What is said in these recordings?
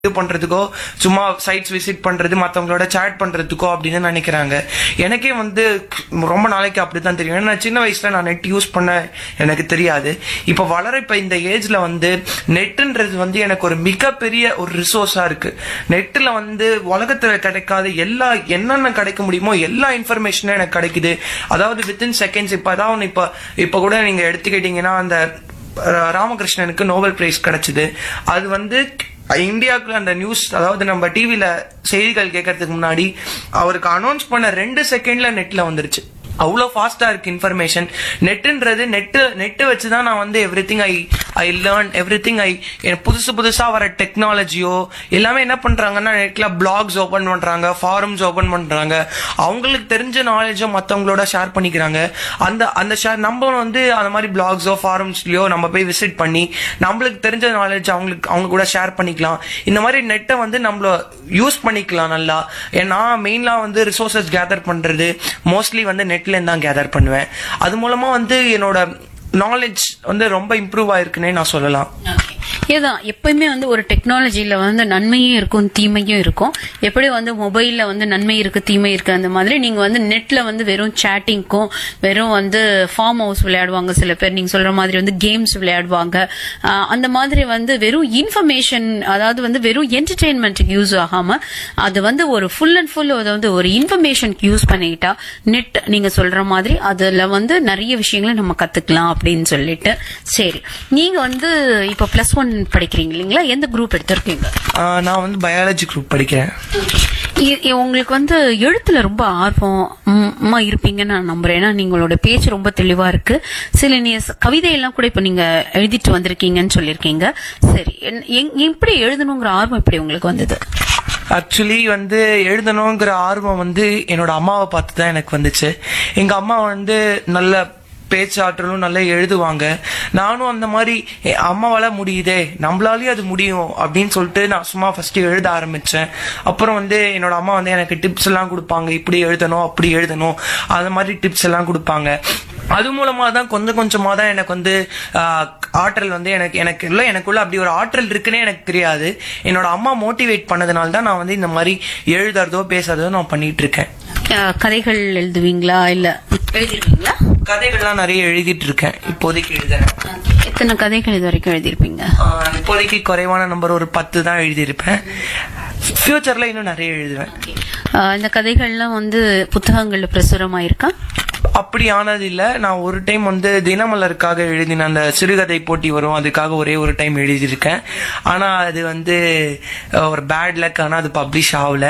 இது பண்றதுக்கோ சும்மா sides visit பண்றது மத்தவங்களோட சேட் பண்றதுக்கோ அப்படின்னு நினைக்கிறாங்க எனக்கே வந்து ரொம்ப நாளைக்கு அப்படித்தான் தெரியும் ஏன்னா நான் சின்ன வயசுல நான் நெட் யூஸ் பண்ண எனக்கு தெரியாது இப்ப வளர இப்ப இந்த ஏஜ்ல வந்து நெட்ன்றது வந்து எனக்கு ஒரு மிகப்பெரிய ஒரு ரிசோர்ஸா இருக்கு நெட்ல வந்து உலகத்துல கிடைக்காத எல்லா என்னென்ன கிடைக்க முடியுமோ எல்லா இன்ஃபர்மேஷனும் எனக்கு கிடைக்குது அதாவது வித்தின் செகண்ட்ஸ் இப்ப அதாவது இப்ப இப்ப கூட நீங்க எடுத்துக்கிட்டீங்கன்னா அந்த ரா- ராமகிருஷ்ணனுக்கு நோபல் பிரைஸ் கிடைச்சது அது வந்து இந்தியாவுக்கு அந்த நியூஸ் அதாவது நம்ம டிவில செய்திகள் கேட்கறதுக்கு முன்னாடி அவருக்கு அனௌன்ஸ் பண்ண ரெண்டு செகண்ட்ல நெட்ல வந்துருச்சு அவ்வளோ ஃபாஸ்டா இருக்கு இன்ஃபர்மேஷன் நெட்டுன்றது நெட்டு நெட்டு வச்சு தான் நான் வந்து everything I I learn everything I புதுசு புதுசா வர டெக்னாலஜியோ எல்லாமே என்ன பண்றாங்கன்னா நெட்ல பிளாக்ஸ் ஓபன் பண்றாங்க ஃபாரம்ஸ் ஓபன் பண்றாங்க அவங்களுக்கு தெரிஞ்ச நாலேஜோ மத்தவங்களோட ஷேர் பண்ணிக்கிறாங்க அந்த அந்த ஷேர் நம்ம வந்து அந்த மாதிரி பிளாக்ஸோ ஃபாரம்ஸ்லயோ நம்ம போய் விசிட் பண்ணி நம்மளுக்கு தெரிஞ்ச நாலேஜ் அவங்களுக்கு அவங்க கூட ஷேர் பண்ணிக்கலாம் இந்த மாதிரி நெட்டை வந்து நம்மள யூஸ் பண்ணிக்கலாம் நல்லா ஏன்னா மெயின்லா வந்து ரிசோர்சஸ் கேதர் பண்றது மோஸ்ட்லி வந்து நெட்ல இருந்து தான் கேதர் பண்ணுவேன் அது மூலமா வந்து என்னோட நாலேஜ் வந்து ரொம்ப இம்ப்ரூவ் ஆயிருக்குன்னே நான் சொல்லலாம் இதுதான் எப்பயுமே வந்து ஒரு டெக்னாலஜில வந்து நன்மையும் இருக்கும் தீமையும் இருக்கும் எப்படி வந்து மொபைல்ல வந்து நன்மை இருக்கு தீமை இருக்கு அந்த மாதிரி நீங்க வந்து நெட்ல வந்து வெறும் சேட்டிங்க்கும் வெறும் வந்து ஃபார்ம் ஹவுஸ் விளையாடுவாங்க சில பேர் நீங்க சொல்ற மாதிரி வந்து கேம்ஸ் விளையாடுவாங்க ஆஹ் அந்த மாதிரி வந்து வெறும் இன்ஃபர்மேஷன் அதாவது வந்து வெறும் என்டர்டெயின்மெண்ட்டுக்கு யூஸ் ஆகாம அது வந்து ஒரு ஃபுல் அண்ட் ஃபுல் அதை வந்து ஒரு இன்ஃபர்மேஷனுக்கு யூஸ் பண்ணிக்கிட்டா நெட் நீங்க சொல்ற மாதிரி அதுல வந்து நிறைய விஷயங்களை நம்ம கத்துக்கலாம் அப்படின்னு சொல்லிட்டு சரி நீங்க வந்து இப்ப பிளஸ் ஒன் படிக்கிறீங்க இல்லைங்களா எந்த குரூப் எடுத்திருக்கீங்க ஆஹ் நான் வந்து பயாலஜி குரூப் படிக்கிறேன் இ- இ- உங்களுக்கு வந்து எழுத்துல ரொம்ப ஆர்வமா இருப்பீங்கன்னு நான் நம்புறேன் ஏன்னா நீங்களோட பேச்சு ரொம்ப தெளிவா இருக்கு சில நீ கவிதை எல்லாம் கூட இப்ப நீங்க எழுதிட்டு வந்திருக்கீங்கன்னு சொல்லியிருக்கீங்க சரி என்- எங்- எப்படி எழுதணுங்கிற ஆர்வம் எப்படி உங்களுக்கு வந்தது ஆக்சுவலி வந்து எழுதணுங்கிற ஆர்வம் வந்து என்னோட அம்மாவை பார்த்து தான் எனக்கு வந்துச்சு எங்க அம்மா வந்து நல்ல பேச்சாற்றலும் நல்லா எழுதுவாங்க நானும் அந்த மாதிரி "ஏ, அம்மாவால முடியுதே நம்மளாலயும் அது முடியும் அப்படின்னு சொல்லிட்டு நான் சும்மா ஃபர்ஸ்ட் எழுத ஆரம்பிச்சேன் அப்புறம் வந்து என்னோட அம்மா வந்து எனக்கு டிப்ஸ் எல்லாம் கொடுப்பாங்க இப்படி எழுதணும் அப்படி எழுதணும் அந்த மாதிரி டிப்ஸ் எல்லாம் கொடுப்பாங்க அது மூலமா தான் கொஞ்சம் கொஞ்சமா தான் எனக்கு வந்து ஆஹ், ஆற்றல் வந்து எனக்கு எனக்கு இல்ல எனக்குள்ள அப்படி ஒரு ஆற்றல் இருக்குன்னே எனக்கு தெரியாது என்னோட அம்மா மோட்டிவேட் பண்ணதுனால தான் நான் வந்து இந்த மாதிரி எழுதுறதோ பேசுறதோ நான் பண்ணிட்டு இருக்கேன் அஹ், கதைகள் எழுதுவீங்களா இல்ல எழுதிருக்கீங்களா கதைகள்லாம் நிறைய எழுதிட்டு இருக்கேன் இப்போதைக்கு எழுதுறேன் எத்தனை கதைகள் இது வரைக்கும் எழுதிருப்பீங்க ஆஹ், இப்போதைக்கு குறைவான நம்பர் ஒரு பத்து தான் எழுதியிருப்பேன் ஃபியூச்சர்ல இன்னும் நிறைய எழுதுவேன் அஹ், இந்த கதைகள்லாம் வந்து புத்தகங்கள்ல பிரசுரமாயிருக்கா அப்படி ஆனது இல்ல நான் ஒரு டைம் வந்து தினமலருக்காக எழுதின அந்த சிறுகதை போட்டி வரும் அதுக்காக ஒரே ஒரு டைம் எழுதியிருக்கேன் ஆனா அது வந்து அஹ், ஒரு பேட் லக் ஆனா அது பப்ளிஷ் ஆகல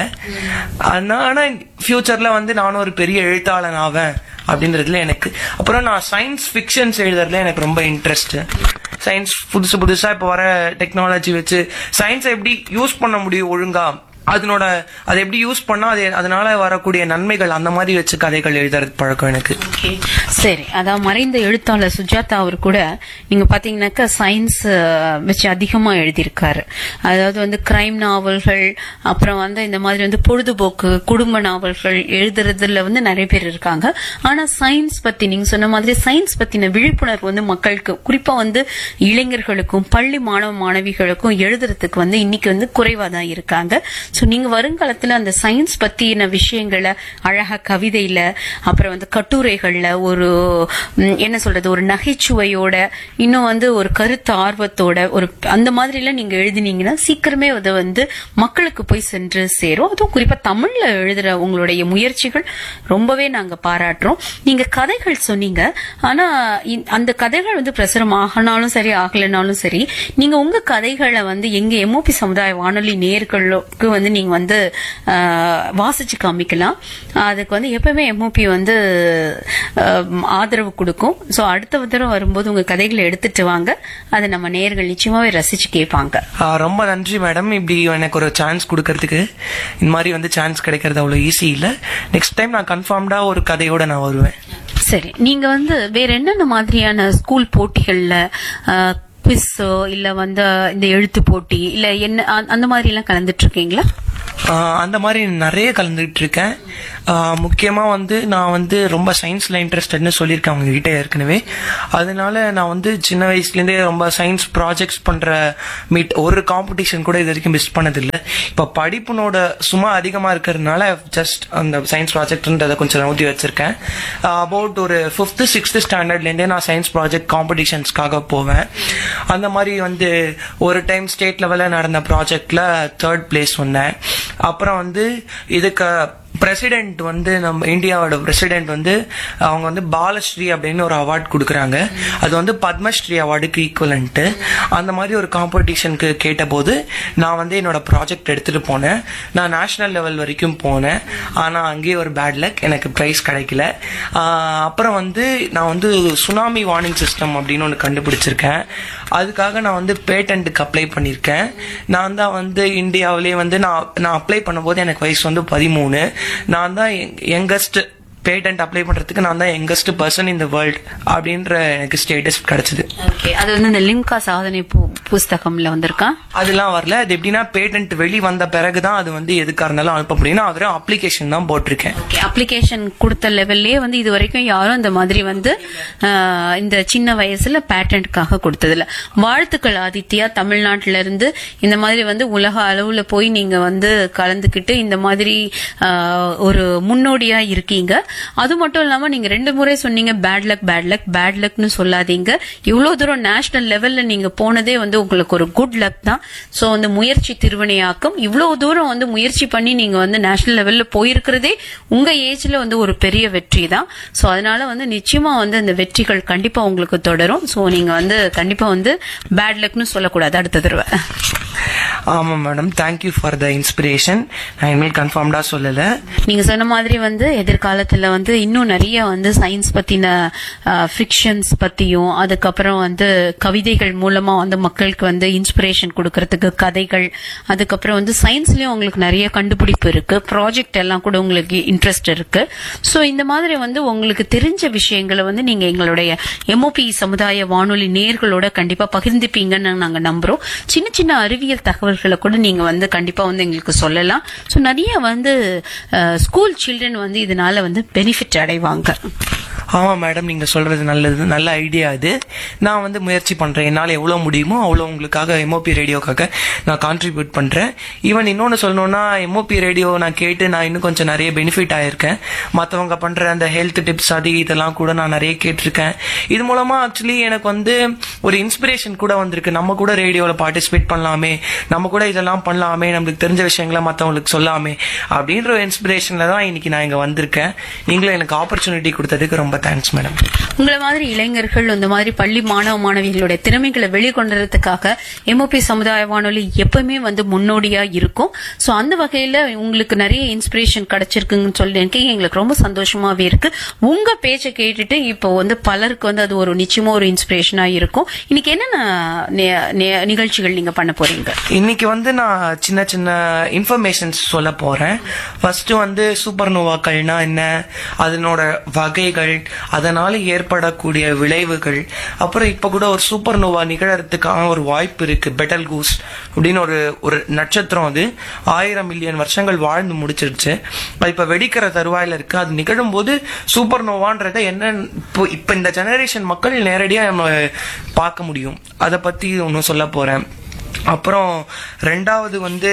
ஆனா ஆனா ஃபியூச்சர்ல வந்து நானும் ஒரு பெரிய எழுத்தாளன் ஆவேன் அப்படின்றதுல எனக்கு அப்புறம் நான் சயின்ஸ் ஃபிக்ஷன்ஸ் எழுதுறதுல எனக்கு ரொம்ப இன்ட்ரெஸ்ட் சயின்ஸ் புதுசு புதுசா இப்ப வர டெக்னாலஜி வச்சு சயின்ஸை எப்படி யூஸ் பண்ண முடியும் ஒழுங்கா அதனோட அதை எப்படி யூஸ் பண்ணா அது அதனால வரக்கூடிய நன்மைகள் அந்த மாதிரி வச்சு கதைகள் எழுதுறது பழக்கம் எனக்கு சரி அதான் மறைந்த எழுத்தாளர் சுஜாதா அவர் கூட நீங்க பாத்தீங்கன்னாக்கா சயின்ஸ் வச்சு அதிகமா எழுதியிருக்காரு அதாவது வந்து கிரைம் நாவல்கள் அப்புறம் வந்து இந்த மாதிரி வந்து பொழுதுபோக்கு குடும்ப நாவல்கள் எழுதுறதுல வந்து நிறைய பேர் இருக்காங்க ஆனா சயின்ஸ் பத்தி நீங்க சொன்ன மாதிரி சயின்ஸ் பத்தின விழிப்புணர்வு வந்து மக்களுக்கு குறிப்பா வந்து இளைஞர்களுக்கும் பள்ளி மாணவ மாணவிகளுக்கும் எழுதுறதுக்கு வந்து இன்னைக்கு வந்து குறைவா தான் இருக்காங்க சோ நீங்க வருங்காலத்துல அந்த சயின்ஸ் பத்தின விஷயங்களை அழகா கவிதையில அப்புறம் வந்து கட்டுரைகள்ல ஒரு ம், என்ன சொல்றது ஒரு நகைச்சுவையோட இன்னும் வந்து ஒரு கருத்து ஆர்வத்தோட ஒரு அந்த மாதிரி எல்லாம் நீங்க எழுதினீங்கன்னா சீக்கிரமே அது வந்து மக்களுக்கு போய் சென்று சேரும் அதுவும் குறிப்பா தமிழ்ல எழுதுற உங்களுடைய முயற்சிகள் ரொம்பவே நாங்க பாராட்டுறோம் நீங்க கதைகள் சொன்னீங்க ஆனா இந்த- அந்த கதைகள் வந்து பிரசுரம் ஆகினாலும் சரி ஆகலைனாலும் சரி நீங்க உங்க கதைகளை வந்து எங்க எம்ஓபி சமுதாய வானொலி நேர்களுக்கு வந்து நீங்க வந்து ஆஹ், வாசிச்சு காமிக்கலாம் அதுக்கு வந்து எப்பவுமே எம்ஓபி வந்து ஆஹ், ஆதரவு கொடுக்கும் சோ அடுத்த தடவை வரும்போது உங்க கதைகளை எடுத்துட்டு வாங்க அதை நம்ம நேர்கள் நிச்சயமாவே ரசிச்சு கேட்பாங்க ஆ, ரொம்ப நன்றி மேடம் இப்படி எனக்கு ஒரு சான்ஸ் கொடுக்கறதுக்கு இந்த மாதிரி வந்து சான்ஸ் கிடைக்கிறது அவ்வளவு ஈஸி இல்ல நெக்ஸ்ட் டைம் நான் கன்ஃபார்ம்டா ஒரு கதையோட நான் வருவேன் சரி நீங்க வந்து வேற என்னென்ன மாதிரியான ஸ்கூல் போட்டிகள்ல குவிஸோ இல்ல வந்து இந்த எழுத்து போட்டி இல்ல என்ன அ- அந்த மாதிரி எல்லாம் கலந்துட்டு இருக்கீங்களா ஆ, அந்த மாதிரி நிறைய கலந்துட்டு இருக்கேன் ஆஹ் முக்கியமா வந்து நான் வந்து ரொம்ப சயின்ஸ்ல இன்ட்ரெஸ்டட்னு சொல்லியிருக்கேன் அவங்க கிட்ட ஏற்கனவே அதனால நான் வந்து சின்ன வயசுலேருந்தே ரொம்ப சயின்ஸ் ப்ராஜெக்ட்ஸ் பண்ற மீட் ஒரு காம்படிஷன் கூட இது வரைக்கும் மிஸ் பண்ணதில்லை இப்போ படிப்புனோட சும்மா அதிகமா இருக்கிறதுனால ஜஸ்ட் அந்த சயின்ஸ் ப்ராஜெக்ட்ன்றதை கொஞ்சம் ஊற்றி வச்சிருக்கேன் அபவுட் ஒரு ஃபிஃப்த் சிக்ஸ்த் ஸ்டாண்டர்ட்லேருந்தே நான் சயின்ஸ் ப்ராஜெக்ட் காம்படிஷன்ஸ்க்காக போவேன் அந்த மாதிரி வந்து ஒரு டைம் ஸ்டேட் லெவலில் நடந்த ப்ராஜெக்ட்ல தேர்ட் பிளேஸ் வந்தேன் அப்புறம் வந்து இதுக்கு பிரசிடென்ட் வந்து நம்ம இந்தியாவோட பிரசிடென்ட் வந்து அவங்க வந்து பாலஸ்ரீ அப்படின்னு ஒரு அவார்ட் கொடுக்குறாங்க அது வந்து பத்மஸ்ரீ அவார்டுக்கு ஈக்குவலன்ட்டு அந்த மாதிரி ஒரு காம்படிஷனுக்கு கேட்டபோது நான் வந்து என்னோட ப்ராஜெக்ட் எடுத்துட்டு போனேன் நான் நேஷனல் லெவல் வரைக்கும் போனேன் ஆனால் அங்கேயே ஒரு பேட் லக் எனக்கு ப்ரைஸ் கிடைக்கல ஆஹ் அப்புறம் வந்து நான் வந்து சுனாமி வார்னிங் சிஸ்டம் அப்படின்னு ஒன்று கண்டுபிடிச்சிருக்கேன் அதுக்காக நான் வந்து பேட்டன்ட்டுக்கு அப்ளை பண்ணியிருக்கேன் நான் தான் வந்து இந்தியாவிலே வந்து நான் நான் அப்ளை பண்ணும்போது எனக்கு வயசு வந்து பதிமூணு நான் தான் யங்கஸ்ட் பேட்டன்ட் அப்ளை பண்றதுக்கு நான் தான் youngest person in the world அப்படின்ற எனக்கு ஸ்டேட்டஸ் கிடைச்சது ஓகே அது வந்து இந்த லிம்கா சாதனை பு- புஸ்தகம்ல வந்திருக்கா அதெல்லாம் வரல அது எப்படின்னா பேட்டன்ட் வெளி வந்த பிறகுதான் அது வந்து எதுக்கா இருந்தாலும் அனுப்ப முடியும் நான் வெறும் அப்ளிகேஷன் தான் போட்டிருக்கேன் ஓகே அப்ளிகேஷன் கொடுத்த லெவல்லே வந்து இது வரைக்கும் யாரும் இந்த மாதிரி வந்து ஆஹ், இந்த சின்ன வயசுல பேட்டன்ட்காக கொடுத்ததில்ல வாழ்த்துக்கள் ஆதித்யா தமிழ்நாட்டுல இருந்து இந்த மாதிரி வந்து உலக அளவுல போய் நீங்க வந்து கலந்துக்கிட்டு இந்த மாதிரி ஆஹ், ஒரு முன்னோடியா இருக்கீங்க அது மட்டும் இல்லாம நீங்க ரெண்டு முறை சொன்னீங்க bad luck bad luck bad லக்னு சொல்லாதீங்க இவ்வளவு தூரம் நேஷனல் லெவல்ல நீங்க போனதே வந்து உங்களுக்கு ஒரு குட் லக் தான் சோ அந்த முயற்சி திருவினையாக்கும் இவ்வளவு தூரம் வந்து முயற்சி பண்ணி நீங்க வந்து நேஷனல் லெவல்ல போயிருக்கிறதே உங்க ஏஜ்ல வந்து ஒரு பெரிய வெற்றி தான் சோ அதனால வந்து நிச்சயமா வந்து அந்த வெற்றிகள் கண்டிப்பா உங்களுக்கு தொடரும் சோ நீங்க வந்து கண்டிப்பா வந்து பேட் லக்னு சொல்லக்கூடாது அடுத்த தடவை ஆமா madam thank you for the inspiration நான் இனிமேல் கன்ஃபார்ம்டா சொல்லல நீங்க சொன்ன மாதிரி வந்து எதிர்காலத்துல வந்து இன்னும் நிறைய வந்து சயின்ஸ் பத்தின ஃபிக்ஷன்ஸ் பத்தியும் அதுக்கப்புறம் வந்து கவிதைகள் மூலமா வந்து மக்களுக்கு வந்து இன்ஸ்பிரேஷன் கொடுக்கறதுக்கு கதைகள் அதுக்கப்புறம் வந்து சயின்ஸ்லயும் உங்களுக்கு நிறைய கண்டுபிடிப்பு இருக்கு ப்ராஜெக்ட் எல்லாம் கூட உங்களுக்கு இன்ட்ரெஸ்ட் இருக்கு சோ இந்த மாதிரி வந்து உங்களுக்கு தெரிஞ்ச விஷயங்களை வந்து நீங்க எங்களுடைய எம்ஓபி சமுதாய வானொலி நேர்களோட கண்டிப்பா பகிர்ந்துப்பீங்கன்னு நாங்க நம்புறோம் சின்ன சின்ன அறிவியல் தகவல்களை கூட நீங்க வந்து கண்டிப்பா வந்து எங்களுக்கு சொல்லலாம் சோ நிறைய வந்து ஸ்கூல் சில்ட்ரன் வந்து இதனால வந்து பெனிஃபிட் அடைவாங்க ஆமா மேடம் நீங்க சொல்றது நல்லது நல்ல ஐடியா அது நான் வந்து முயற்சி பண்றேன் என்னால எவ்வளவு முடியுமோ அவ்வளவு உங்களுக்காக எம்ஓபி ரேடியோக்காக நான் கான்ட்ரிபியூட் பண்றேன் ஈவன் இன்னொன்னு சொல்லணும்னா எம்ஓபி ரேடியோ நான் கேட்டு நான் இன்னும் கொஞ்சம் நிறைய பெனிஃபிட் ஆயிருக்கேன் மத்தவங்க பண்ற அந்த ஹெல்த் டிப்ஸ் அது இதெல்லாம் கூட நான் நிறைய கேட்டிருக்கேன் இது மூலமா ஆக்சுவலி எனக்கு வந்து ஒரு இன்ஸ்பிரேஷன் கூட வந்திருக்கு நம்ம கூட ரேடியோல பார்ட்டிசிபேட் பண்ணலாமே நம்ம கூட இதெல்லாம் பண்ணலாமே நம்மளுக்கு தெரிஞ்ச விஷயங்களை மத்தவங்களுக்கு சொல்லாமே அப்படின்ற ஒரு இன்ஸ்பிரேஷன்ல தான் இன்னைக்கு நான் இங்க வந்திருக்கேன் நீங்களும் எனக்கு ஆப்பர்ச்சுனிட்டி கொடுத்ததுக்கு ரொம்ப தேங்க்ஸ் மேடம் உங்களை மாதிரி இளைஞர்கள் இந்த மாதிரி பள்ளி மாணவ மாணவிகளுடைய திறமைகளை வெளிக்கொண்டதுக்காக எம்ஓபி சமுதாய வானொலி எப்பவுமே வந்து முன்னோடியா இருக்கும் சோ அந்த வகையில உங்களுக்கு நிறைய இன்ஸ்பிரேஷன் கிடைச்சிருக்குன்னு சொல்லி எனக்கு எங்களுக்கு ரொம்ப சந்தோஷமாவே இருக்கு உங்க பேச்சை கேட்டுட்டு இப்போ வந்து பலருக்கு வந்து அது ஒரு நிச்சயமா ஒரு இன்ஸ்பிரேஷனா இருக்கும் இன்னைக்கு என்னென்ன நே- நே- நிகழ்ச்சிகள் நீங்க பண்ண போறீங்க இன்னைக்கு வந்து நான் சின்ன சின்ன இன்ஃபர்மேஷன்ஸ் சொல்ல போறேன் ஃபர்ஸ்ட் வந்து சூப்பர் நோவாக்கள்னா என்ன அதனோட வகைகள் அதனால ஏற்படக்கூடிய விளைவுகள் அப்புறம் இப்ப கூட ஒரு சூப்பர் நோவா நிகழறதுக்கான ஒரு வாய்ப்பு இருக்கு பெட்டல் கூஸ் அப்படின்னு ஒரு ஒரு நட்சத்திரம் அது ஆயிரம் மில்லியன் வருஷங்கள் வாழ்ந்து முடிச்சிருச்சு அது இப்ப வெடிக்கிற தருவாயில இருக்கு அது நிகழும் போது சூப்பர் நோவான்றத என்ன இப்போ இப்ப இந்த ஜெனரேஷன் மக்கள் நேரடியா நம்ம பார்க்க முடியும் அதை பத்தி ஒன்னும் சொல்ல போறேன் அப்புறம் ரெண்டாவது வந்து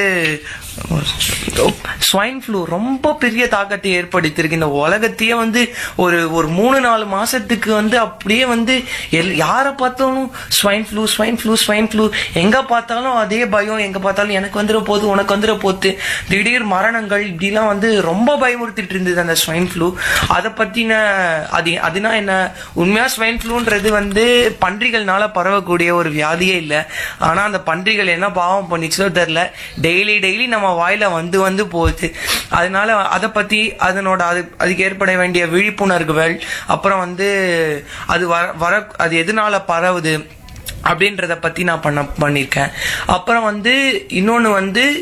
ஸ்வைன் ஃப்ளூ ரொம்ப பெரிய தாக்கத்தை ஏற்படுத்தியிருக்கு இந்த உலகத்தையே வந்து ஒரு ஒரு மூணு நாலு மாசத்துக்கு வந்து அப்படியே வந்து எல் யாரை பார்த்தாலும் swine flu swine flu swine flu எங்க பார்த்தாலும் அதே பயம் எங்க பார்த்தாலும் எனக்கு வந்துட போகுது உனக்கு வந்துட போகுது திடீர் மரணங்கள் இப்படிலாம் வந்து ரொம்ப பயமுறுத்திட்டு இருந்தது அந்த ஸ்வைன் ஃப்ளூ அதை பத்தின அது அதுனா என்ன உண்மையா ஸ்வைன் ஃப்ளூன்றது வந்து பன்றிகள்னால பரவக்கூடிய ஒரு வியாதியே இல்லை ஆனா அந்த பன்றிகள் என்ன பாவம் பண்ணிச்சோ தெரியல டெய்லி டெய்லி நம்ம வாயில வந்து வந்து போகுது அதனால அதை பத்தி அதனோட அது அதுக்கு ஏற்பட வேண்டிய விழிப்புணர்வுகள் அப்புறம் வந்து அது வர வர அது எதனால பரவுது அப்படின்றத பத்தி நான் பண்ண பண்ணிருக்கேன் அப்புறம் வந்து இன்னொன்னு வந்து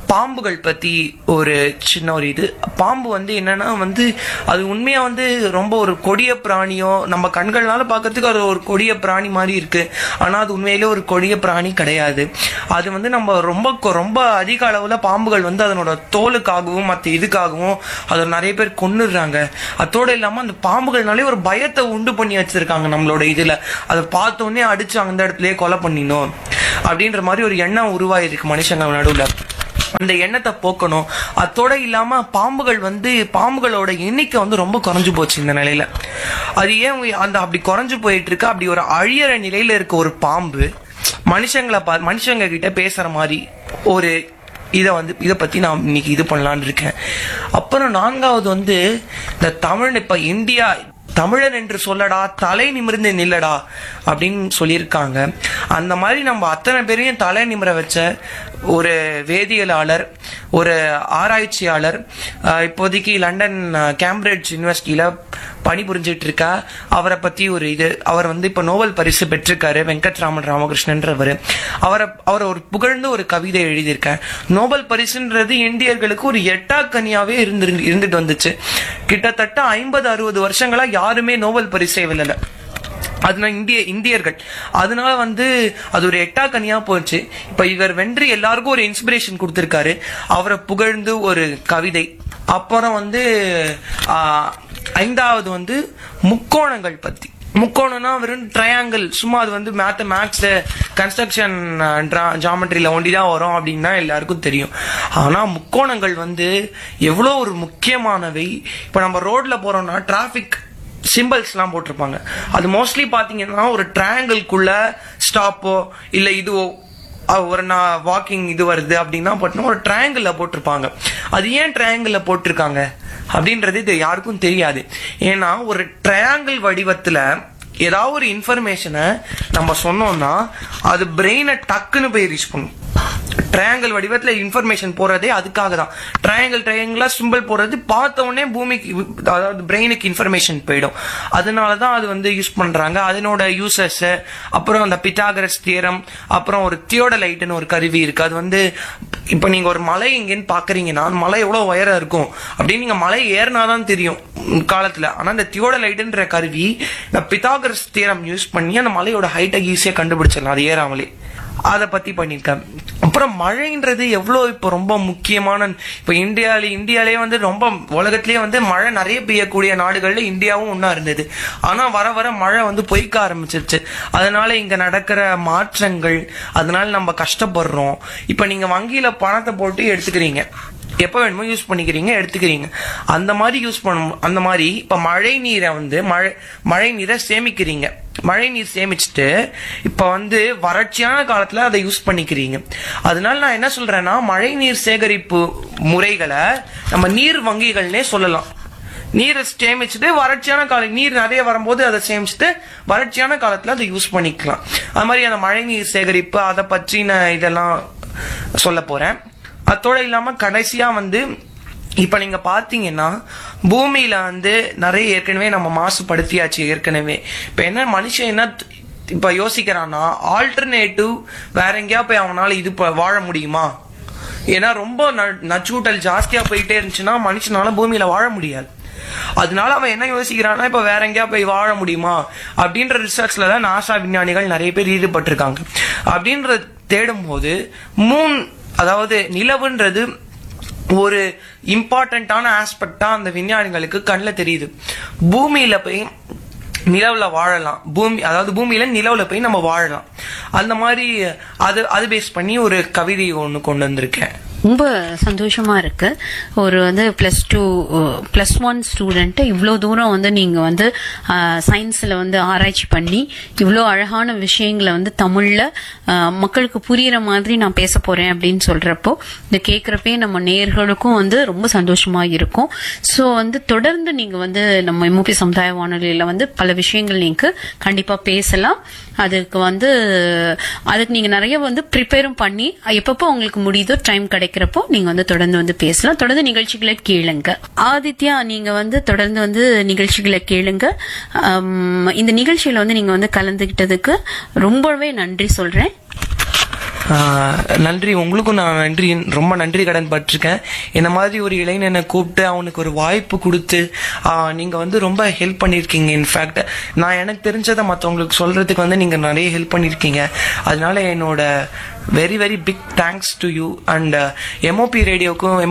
பாம்புகள் பத்தி ஒரு சின்ன ஒரு இது பாம்பு வந்து என்னன்னா வந்து அது உண்மையா வந்து ரொம்ப ஒரு கொடிய பிராணியோ நம்ம கண்கள்னால பார்க்கறதுக்கு அது ஒரு கொடிய பிராணி மாதிரி இருக்கு ஆனா அது உண்மையிலே ஒரு கொடிய பிராணி கிடையாது அது வந்து நம்ம ரொம்ப கொ- ரொம்ப அதிக அளவுல பாம்புகள் வந்து அதனோட தோலுக்காகவும் மற்ற இதுக்காகவும் அதை நிறைய பேர் கொன்னுடுறாங்க அதோட இல்லாம அந்த பாம்புகள்னாலே ஒரு பயத்தை உண்டு பண்ணி வச்சிருக்காங்க நம்மளோட இதுல அதை பார்த்த உடனே அடிச்சு அந்த இடத்துலயே கொலை பண்ணினோம் அப்படின்ற மாதிரி ஒரு எண்ணம் உருவாயிருக்கு மனுஷங்க நடுவுல அந்த எண்ணத்தை போக்கணும் அதோட இல்லாம பாம்புகள் வந்து பாம்புகளோட எண்ணிக்கை வந்து ரொம்ப குறைஞ்சு போச்சு இந்த நிலையில அது ஏன் அந்த அப்படி குறைஞ்சு போயிட்டு இருக்கு அப்படி ஒரு அழியற நிலையில இருக்க ஒரு பாம்பு மனுஷங்களை பா மனுஷங்க கிட்ட பேசுற மாதிரி ஒரு இதை வந்து இதை பத்தி நான் இன்னைக்கு இது பண்ணலான்னு இருக்கேன் அப்புறம் நான்காவது வந்து இந்த தமிழ் இப்ப இந்தியா தமிழன் என்று சொல்லடா தலை நிமிர்ந்து நில்லடா அப்படின்னு சொல்லியிருக்காங்க அந்த மாதிரி நம்ம அத்தனை பேரையும் தலை நிமிர வச்ச ஒரு வேதியியலாளர் ஒரு ஆராய்ச்சியாளர் அஹ், இப்போதைக்கு லண்டன் அஹ், கேம்பிரிட்ஜ் யூனிவர்சிட்டியில பணிபுரிஞ்சிட்டு இருக்கா அவரை பத்தி ஒரு இது அவர் வந்து இப்ப நோபல் பரிசு பெற்றிருக்காரு வெங்கட்ராமன் ராமகிருஷ்ணன்றவர் அவரை அவர் ஒரு புகழ்ந்து ஒரு கவிதை எழுதியிருக்கார் நோபல் பரிசுன்றது இந்தியர்களுக்கு ஒரு எட்டாக்கனியாவே இருந்து இருந்துட்டு வந்துச்சு கிட்டத்தட்ட ஐம்பது அறுபது வருஷங்களா யாருமே நோபல் பரிசை வெல்லல அதனால இந்திய இந்தியர்கள் அதனால வந்து அது ஒரு எட்டா கனியா போச்சு இப்ப இவர் வென்று எல்லாருக்கும் ஒரு இன்ஸ்பிரேஷன் கொடுத்திருக்காரு அவரை புகழ்ந்து ஒரு கவிதை அப்புறம் வந்து ஆஹ், ஐந்தாவது வந்து முக்கோணங்கள் பத்தி முக்கோணம்னா வெறும் ட்ரையாங்கிள் சும்மா அது வந்து மேத்த மேக்ஸ் கன்ஸ்ட்ரக்ஷன் ஜாமெட்ரியில ஒண்டி தான் வரும் அப்படின்னா எல்லாருக்கும் தெரியும் ஆனா முக்கோணங்கள் வந்து எவ்வளோ ஒரு முக்கியமானவை இப்ப நம்ம ரோட்ல போறோம்னா டிராபிக் சிம்பிள்ஸ்லாம் போட்டிருப்பாங்க அது மோஸ்ட்லி பாத்தீங்கன்னா ஒரு ட்ரையாங்கிள்குள்ள ஸ்டாப்போ இல்ல இதுவோ அஹ் ஒரு நான் வாக்கிங் இது வருது அப்படின்னா போட்டோம்னா ஒரு ட்ரையாங்கிள் போட்டிருப்பாங்க அது ஏன் ட்ரையாங்கிள் போட்டிருக்காங்க அப்படின்றது இது யாருக்கும் தெரியாது ஏன்னா ஒரு ட்ரையாங்கிள் வடிவத்துல ஏதாவது ஒரு இன்ஃபர்மேஷனை நம்ம சொன்னோம்னா அது பிரெயினை டக்குன்னு போய் ரீச் பண்ணும் ட்ரையாங்கிள் வடிவத்துல இன்ஃபர்மேஷன் போறதே அதுக்காக தான் ட்ரையாங்கிள் ட்ரையாங்கிளா சிம்பிள் போறது பார்த்த உடனே பூமிக்கு அதாவது பிரெயினுக்கு இன்ஃபர்மேஷன் போயிடும் அதனால தான் அது வந்து யூஸ் பண்றாங்க அதனோட யூசஸ் அப்புறம் அந்த பித்தாகரஸ் தியரம் அப்புறம் ஒரு தியோடலைட்னு ஒரு கருவி இருக்கு அது வந்து இப்ப நீங்க ஒரு மலை எங்கேன்னு பாக்குறீங்கன்னா அந்த மலை எவ்வளவு உயரம் இருக்கும் அப்படின்னு நீங்க மலை ஏறினாதான் தெரியும் காலத்துல ஆனா இந்த தியோடலைட்ன்ற கருவி இந்த பித்தாகரஸ் தியரம் யூஸ் பண்ணி அந்த மலையோட ஹைட்டை ஈஸியா கண்டுபிடிச்சிடலாம் அது ஏறாமலே அதை பத்தி பண்ணிருக்கேன் அப்புறம் மழைன்றது எவ்வளவு இப்போ ரொம்ப முக்கியமான இப்போ இந்தியால இந்தியாலே வந்து ரொம்ப உலகத்திலேயே வந்து மழை நிறைய பெய்யக்கூடிய நாடுகள்ல இந்தியாவும் ஒன்னா இருந்தது ஆனா வர வர மழை வந்து பொய்க்க ஆரம்பிச்சிருச்சு அதனால இங்க நடக்கிற மாற்றங்கள் அதனால நம்ம கஷ்டப்படுறோம் இப்ப நீங்க வங்கியில பணத்தை போட்டு எடுத்துக்கிறீங்க எப்ப வேணுமோ யூஸ் பண்ணிக்கிறீங்க எடுத்துக்கிறீங்க அந்த மாதிரி யூஸ் பண்ணும் அந்த மாதிரி இப்ப மழை நீரை வந்து மழை மழை நீரை சேமிக்கிறீங்க மழை நீர் சேமிச்சுட்டு இப்ப வந்து வறட்சியான காலத்துல அதை யூஸ் பண்ணிக்கிறீங்க அதனால நான் என்ன சொல்றேன்னா மழை நீர் சேகரிப்பு முறைகளை நம்ம நீர் வங்கிகள்னே சொல்லலாம் நீரை சேமிச்சுட்டு வறட்சியான கால நீர் நிறைய வரும்போது அதை சேமிச்சுட்டு வறட்சியான காலத்துல அதை யூஸ் பண்ணிக்கலாம் அது மாதிரி அந்த மழை நீர் சேகரிப்பு அதை பற்றின இதெல்லாம் சொல்ல போறேன் அத்தோட இல்லாம கடைசியா வந்து இப்ப நீங்க பாத்தீங்கன்னா பூமியில வந்து நிறைய ஏற்கனவே நம்ம மாசுபடுத்தியாச்சு ஏற்கனவே இப்ப என்ன மனுஷன் என்ன இப்ப யோசிக்கிறான்னா ஆல்டர்னேட்டிவ் வேற எங்கேயா போய் அவனால இது ப- வாழ முடியுமா ஏன்னா ரொம்ப ந- நச்சூட்டல் ஜாஸ்தியா போயிட்டே இருந்துச்சுன்னா மனுஷனால பூமியில வாழ முடியாது அதனால அவன் என்ன யோசிக்கிறான்னா இப்ப வேற எங்கேயா போய் வாழ முடியுமா அப்படின்ற ரிசர்ச்ல தான் நாசா விஞ்ஞானிகள் நிறைய பேர் ஈடுபட்டிருக்காங்க அப்படின்ற தேடும் போது மூன் அதாவது நிலவுன்றது ஒரு இம்பார்ட்டன்டான ஆஸ்பெக்டா அந்த விஞ்ஞானிகளுக்கு கண்ணில் தெரியுது பூமியில போய் நிலவுல வாழலாம் பூமி அதாவது பூமியில நிலவுல போய் நம்ம வாழலாம் அந்த மாதிரி அது அது பேஸ் பண்ணி ஒரு கவிதை ஒன்று கொண்டு வந்திருக்கேன் ரொம்ப சந்தோஷமா இருக்கு ஒரு வந்து plus two plus one student இவ்வளோ தூரம் வந்து நீங்க வந்து சயின்ஸ்ல வந்து ஆராய்ச்சி பண்ணி இவ்வளோ அழகான விஷயங்களை வந்து தமிழ்ல அஹ், மக்களுக்கு புரியுற மாதிரி நான் பேச போறேன் அப்படின்னு சொல்றப்போ இதை கேட்கறப்பே நம்ம நேர்களுக்கும் வந்து ரொம்ப சந்தோஷமா இருக்கும் ஸோ வந்து தொடர்ந்து நீங்க வந்து நம்ம எம்ஓபி சமுதாய வானொலியில வந்து பல விஷயங்கள் நீங்க கண்டிப்பா பேசலாம் அதுக்கு வந்து அதுக்கு நீங்க நிறைய வந்து ப்ரிப்பேரும் பண்ணி எப்பப்போ உங்களுக்கு முடியுதோ டைம் கிடைக்கிறப்போ நீங்க வந்து தொடர்ந்து வந்து பேசலாம் தொடர்ந்து நிகழ்ச்சிகளை கேளுங்க ஆதித்யா நீங்க வந்து தொடர்ந்து வந்து நிகழ்ச்சிகளை கேளுங்க ஆம், இந்த நிகழ்ச்சியில வந்து நீங்க வந்து கலந்துகிட்டதுக்கு ரொம்பவே நன்றி சொல்றேன் ஆஹ் நன்றி உங்களுக்கும் நான் நன்றி ரொம்ப நன்றி கடன் பட்டிருக்கேன் இந்த மாதிரி ஒரு இளைஞனை கூப்பிட்டு அவனுக்கு ஒரு வாய்ப்பு கொடுத்து ஆஹ் நீங்க வந்து ரொம்ப ஹெல்ப் பண்ணியிருக்கீங்க இன்ஃபேக்ட் நான் எனக்கு தெரிஞ்சதை மற்றவங்களுக்கு சொல்றதுக்கு வந்து நீங்க நிறைய ஹெல்ப் பண்ணியிருக்கீங்க அதனால என்னோட very very big thanks to you and MOP ரேடியோக்கும்